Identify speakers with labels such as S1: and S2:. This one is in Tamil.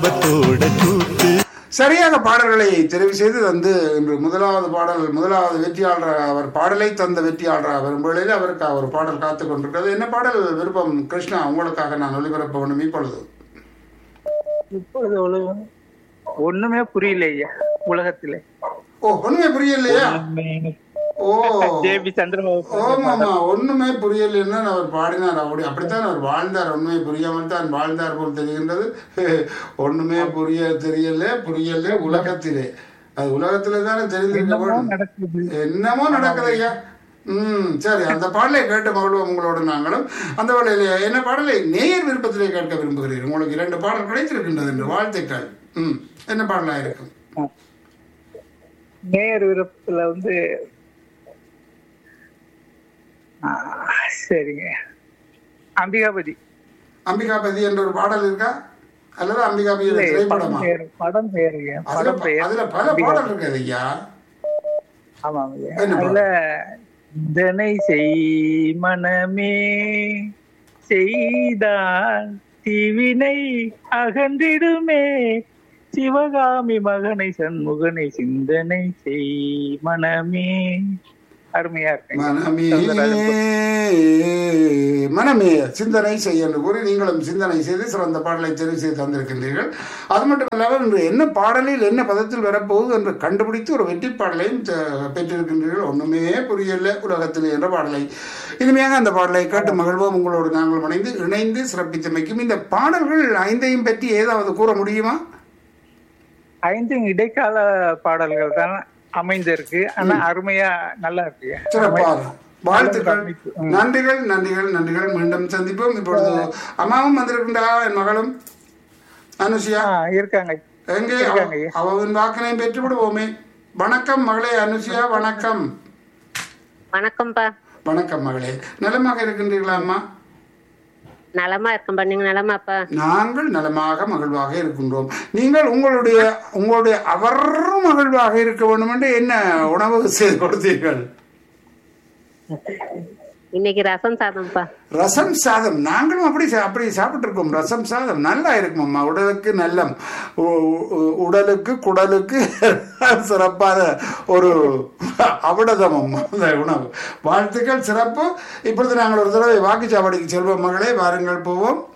S1: பத்தோட கூத்து
S2: சரியாக பாடல்களை தெரிவு செய்து தந்து இன்று முதலாவது பாடல் முதலாவது வெற்றியாளர் அவர் பாடலை தந்த வெற்றியாளர் அவர் வேளையில் அவருக்கு ஒரு பாடல் காத்து கொண்டிருக்கிறது என்ன பாடல் விருப்பம் கிருஷ்ணா உங்களுக்காக நான் ஒளிபரப்ப வேண்டும் இப்பொழுது
S3: இப்பொழுது உலகம் ஒண்ணுமே புரியல ஐயா உலகத்திலே
S2: ஓ ஒண்ணுமே புரியலையா ஓ
S3: ஜேபி சந்திரபாபு
S2: ஓமாமா ஒண்ணுமே புரியலைன்னு அவர் பாடினார் அப்படி அப்படித்தான் அவர் வாழ்ந்தார் ஒண்ணுமே புரியாமல் தான் வாழ்ந்தார் போல் தெரிகின்றது ஒண்ணுமே புரிய தெரியல புரியல உலகத்திலே அது உலகத்திலே தானே தெரிந்திருக்க வேண்டும்
S3: நடக்குது
S2: என்னமோ நடக்குது ஐயா ம் சரி அந்த பாடலை கேட்டு மகிழ்வோம் உங்களோட நாங்களும் அந்த பாடலை என்ன பாடலை நேயர் விருப்பத்திலே கேட்க விரும்புகிறீர்கள் உங்களுக்கு இரண்டு பாடல் கிடைத்திருக்கின்றது என்று வாழ்த்துக்கள் ம் என்ன பாடலாக இருக்கும்
S3: நேர் விருப்பத்துல வந்து ஆ, சரிங்க அம்பிகாபதி
S2: அம்பிகாபதி என்ற ஒரு பாடல் இருக்கா அல்லது அம்பிகாபதி
S3: இல்லை,
S2: திரைப்படமா
S3: படம் பெயர் படம் பெயருங்க
S2: அதுல
S3: படம் பெயர்
S2: அதுல பல பாடல் இருக்குது ஐயா
S3: ஆமாங்க ஐயா.
S2: என்ன படம்?
S3: அதுல சிந்தனை செய் மனமே செய்தால் தீவினை அகன்றிடுமே சிவகாமி மகனை சண்முகனை சிந்தனை செய் மனமே அருமையா இருக்குங்க
S2: மனமே மனமே சிந்தனை செய் என்று கூறி நீங்களும் சிந்தனை செய்து சிறந்த பாடலை தெரிவு செய்து தந்திருக்கின்றீர்கள் அது மட்டுமல்லாமல் இன்று என்ன பாடலில் என்ன பதத்தில் வரப்போகுது என்று கண்டுபிடித்து ஒரு வெற்றி பாடலையும் த- பெற்றிருக்கின்றீர்கள் ஒன்றுமே புரியல உலகத்தில் என்ற பாடலை இனிமையாக அந்த பாடலை கேட்டு மகிழ்வோம் உங்களோடு நாங்கள் இணைந்து இணைந்து சிறப்பித்தமைக்கும் இந்த பாடல்கள் ஐந்தையும் பற்றி ஏதாவது கூற முடியுமா
S3: ஐந்து இடைக்கால பாடல்கள் தான் அமைந்திருக்கு ஆனா அருமையா நல்லா இருக்கு
S2: சிறப்பாக வாழ்த்துக்கள் நன்றிகள் நன்றிகள் நன்றிகள் மீண்டும் சந்திப்போம் இப்பொழுது அம்மாவும் வந்திருக்கின்றா என் மகளும் அனுஷியா
S3: ஆ, இருக்காங்க
S2: எங்கே
S3: இருக்காங்க ஐயா.
S2: அவ- அவன் வாக்கினையும் பெற்று விடுவோமே வணக்கம் மகளே அனுஷியா வணக்கம்
S4: வணக்கம்ப்பா
S2: வணக்கம் மகளே நலமாக இருக்கின்றீர்களா அம்மா
S4: நலமா இருக்கேன்பா நீங்க நலமாப்பா
S2: நாங்கள் நலமாக மகிழ்வாக இருக்கின்றோம் நீங்கள் உங்களுடைய உங்களுடைய அவர் மகிழ்வாக இருக்க வேண்டும் என்று என்ன உணவு செய்து கொடுத்தீர்கள்
S4: இன்னைக்கு ரசம் சாதம்ப்பா
S2: ரசம் சாதம் நாங்களும் அப்படி சா- அப்படி சாப்பிட்டுருக்கோம் ரசம் சாதம் நல்லா இருக்கும் அம்மா உடலுக்கு நல்லம் உ- உ- உடலுக்கு குடலுக்கு சிறப்பான ஒரு அவிடதமம் அந்த உணவு வாழ்த்துக்கள் சிறப்பு இப்பொழுது நாங்கள் ஒரு தடவை வாக்குச்சாவடிக்கு செல்வோம் மகளே வாருங்கள் போவோம்